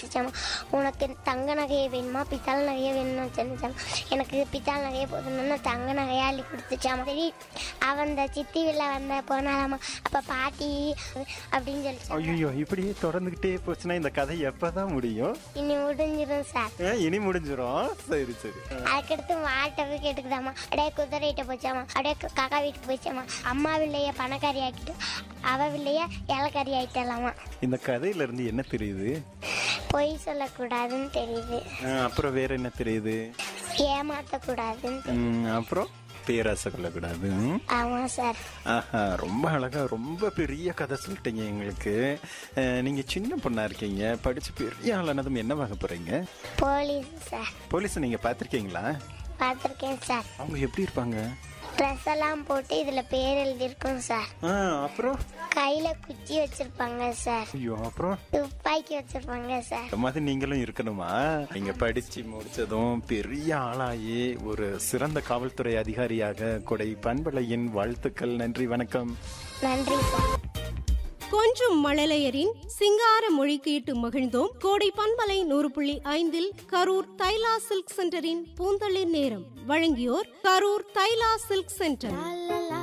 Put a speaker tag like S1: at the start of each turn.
S1: கேட்டுச்சாமா உனக்கு தங்க நகையை வேணுமா பித்தளை நகையை வேணும்னு சொன்னிச்சாமா எனக்கு பித்தளை நகையை போதும்னா தங்க நகையை அள்ளி கொடுத்துச்சாமா சரி அவன் அந்த சித்தி வீட்டில் வந்த போனாலாமா அப்போ பாட்டி அப்படின்னு சொல்லிச்சாமா
S2: ஐயோ இப்படியே தொடர்ந்துகிட்டே போச்சுன்னா இந்த கதை எப்பதான் முடியும்
S1: இனி முடிஞ்சிடும் சார்
S2: ஆ, இனி முடிஞ்சிரும் சரி சரி
S1: அதுக்கடுத்து மாட்டை போய் கேட்டுக்குதாம்மா அப்படியே குதிரைகிட்ட போச்சாமா அப்படியே க- காக்கா வீட்டுக்கு போச்சாமா அம்மா வில்லைய பணக்காரி ஆக்கிட்டு அவ வில்லைய இலக்காரி ஆயிட்டலாமா
S2: இந்த கதையில இருந்து என்ன தெரியுது
S1: பொய் சொல்லக்கூடாதுன்னு தெரியுது
S2: ஆ, அப்புறம் வேற என்ன தெரியுது
S1: ஏமாத்தக்கூடாதுன்னு
S2: ம், அப்புறம் பேராசை கொள்ளக்கூடாது ம்.
S1: ஆமா சார்
S2: ஆஹா ரொம்ப அழகா ரொம்ப பெரிய கதை சொல்லிட்டீங்க எங்களுக்கு அஹ், நீங்க சின்ன பொண்ணா இருக்கீங்க படிச்சு பெரிய ஆளானதும் என்ன வாங்க போறீங்க
S1: போலீஸ் சார்
S2: போலீஸ் நீங்க பாத்திருக்கீங்களா
S1: பார்த்துருக்கேன் சார்
S2: அவங்க எப்படி இருப்பாங்க
S1: ட்ரெஸ் எல்லாம் போட்டு இதுல பேர் எழுதியிருக்கோம் சார்
S2: ஆ, அப்புறம்
S1: கையில குச்சி வச்சிருப்பாங்க சார்
S2: ஐயோ அப்புறம்
S1: துப்பாக்கி வச்சிருப்பாங்க சார்
S2: இந்த மாதிரி நீங்களும் இருக்கணுமா நீங்க படிச்சு முடிச்சதும் பெரிய ஆளாகி ஒரு சிறந்த காவல்துறை அதிகாரியாக கொடை பண்பலையின் வாழ்த்துக்கள் நன்றி வணக்கம்
S1: நன்றி சார்
S3: கொஞ்சம் மழலையரின் சிங்கார மொழி கேட்டு மகிழ்ந்தோம் கோடை பண்பலை நூறு புள்ளி ஐந்தில் கரூர் தைலா சில்க் சென்டரின் பூந்தளிர் நேரம் வழங்கியோர் கரூர் தைலா சில்க் சென்டர்